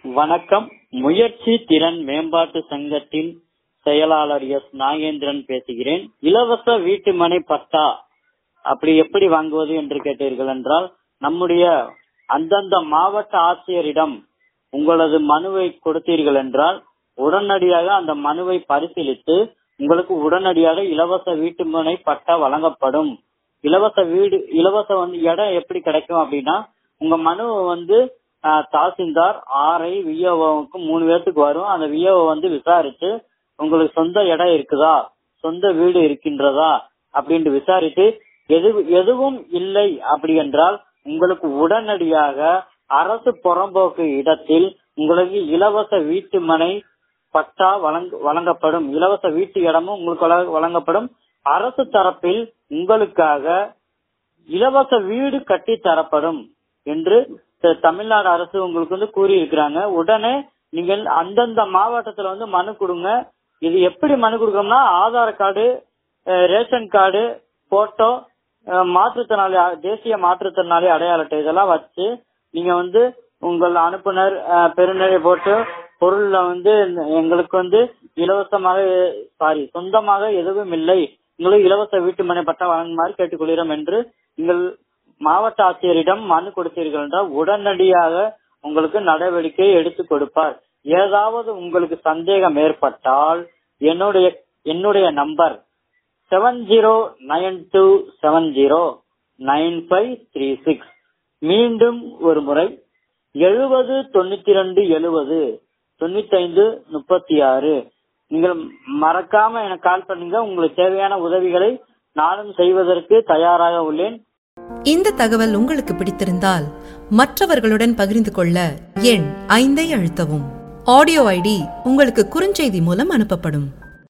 வணக்கம் முயற்சி திறன் மேம்பாட்டு சங்கத்தின் செயலாளர் எஸ் நாகேந்திரன் பேசுகிறேன் இலவச வீட்டு மனை பட்டா அப்படி எப்படி வாங்குவது என்று கேட்டீர்கள் என்றால் நம்முடைய அந்தந்த மாவட்ட ஆட்சியரிடம் உங்களது மனுவை கொடுத்தீர்கள் என்றால் உடனடியாக அந்த மனுவை பரிசீலித்து உங்களுக்கு உடனடியாக இலவச வீட்டு மனை பட்டா வழங்கப்படும் இலவச வீடு இலவச வந்து இடம் எப்படி கிடைக்கும் அப்படின்னா உங்க மனுவை வந்து ஆஹ், தாசில்தார் ஆர்ஐ விஓவுக்கு மூணு பேர்த்துக்கு வரும் அந்த விஓ வந்து விசாரிச்சு உங்களுக்கு சொந்த இடம் இருக்குதா சொந்த வீடு இருக்கின்றதா அப்படின்ட்டு விசாரித்து எது எதுவும் இல்லை அப்படி என்றால் உங்களுக்கு உடனடியாக அரசு புறம்போக்கு இடத்தில் உங்களுக்கு இலவச வீட்டு மனை பட்டா வழங்க வழங்கப்படும் இலவச வீட்டு இடமும் உங்களுக்கு வழங்க- வழங்கப்படும் அரசு தரப்பில் உங்களுக்காக இலவச வீடு கட்டி தரப்படும் என்று த- தமிழ்நாடு அரசு உங்களுக்கு வந்து கூறி இருக்கிறாங்க உடனே நீங்கள் அந்தந்த மாவட்டத்துல வந்து மனு கொடுங்க இது எப்படி மனு கொடுக்கணும்னா ஆதார் கார்டு அஹ், ரேஷன் கார்டு போட்டோ அஹ், மாற்றுத்திறனாளி அ- தேசிய மாற்றுத்திறனாளி அடையாள அட்டை இதெல்லாம் வச்சு நீங்க வந்து உங்கள் அனுப்புனர் அஹ், பெருநரை போட்டு பொருள்ல வந்து எங்களுக்கு வந்து இலவசமாக சாரி சொந்தமாக எதுவும் இல்லை உங்களுக்கு இலவச வீட்டு மனை பட்டா வழங்குமாறு கேட்டுக்கொள்கிறோம் என்று நீங்கள் மாவட்ட ஆட்சியரிடம் மனு கொடுத்தீர்கள் என்றால் உடனடியாக உங்களுக்கு நடவடிக்கை எடுத்து கொடுப்பார் ஏதாவது உங்களுக்கு சந்தேகம் ஏற்பட்டால் என்னுடைய என்னுடைய number seven zero nine two seven zero nine five three six மீண்டும் ஒரு முறை எழுபது தொண்ணூத்தி ரெண்டு எழுபது தொண்ணூத்தி ஐந்து முப்பத்தி ஆறு நீங்கள் மறக்காம எனக்கு கால் பண்ணுங்க உங்களுக்கு தேவையான உதவிகளை நானும் செய்வதற்கு தயாராக உள்ளேன் இந்த தகவல் உங்களுக்கு பிடித்திருந்தால் மற்றவர்களுடன் பகிர்ந்து கொள்ள எண் ஐந்தை அழுத்தவும் ஆடியோ ஐடி உங்களுக்கு குறுஞ்செய்தி மூலம் அனுப்பப்படும்